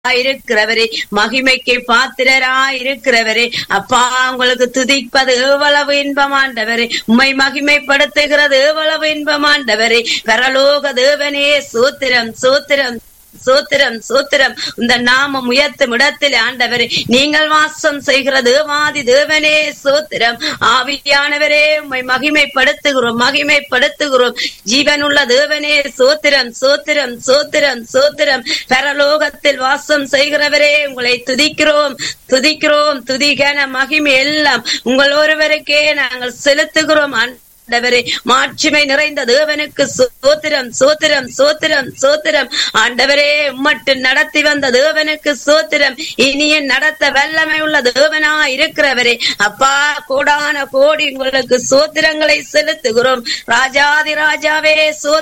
இருக்கிறவரே மகிமைக்கு பாத்திரராய் இருக்கிறவரே அப்பா உங்களுக்கு துதிப்பது எவ்வளவு இன்பமாண்டவரே உம்மை மகிமைப்படுத்துகிறது எவ்வளவு இன்பமாண்டவரே பரலோக தேவனே சூத்திரம் சூத்திரம் சூத்திரம் சூத்திரம் இந்த நாமம் உயர்த்தும் இடத்தில் ஆண்டவரே நீங்கள் வாசம் செய்கிற தேவாதி தேவனே சூத்திரம் ஆவியானவரே உம்மை மகிமைப்படுத்துகிறோம் மகிமைப்படுத்துகிறோம் ஜீவனுள்ள தேவனே சூத்திரம் சூத்திரம் சூத்திரம் சூத்திரம் பரலோகத்தில் வாசம் செய்கிறவரே உங்களை துதிக்கிறோம் துதிக்கிறோம் துதிகன மகிமை எல்லாம் உங்கள் ஒருவருக்கே நாங்கள் செலுத்துகிறோம் ஆண்டவரே மாட்சிமை நிறைந்த தேவனுக்கு சோத்திரம் சோத்திரம் சோத்திரம் சோத்திரம் ஆண்டவரே உம்மட்டு நடத்தி வந்த தேவனுக்கு சோத்திரம் இனிய நடத்த வல்லமை உள்ள தேவனா இருக்கிறவரே அப்பா கோடான கோடி உங்களுக்கு சோத்திரங்களை செலுத்துகிறோம் ராஜாதி ராஜாவே சோத்திரம்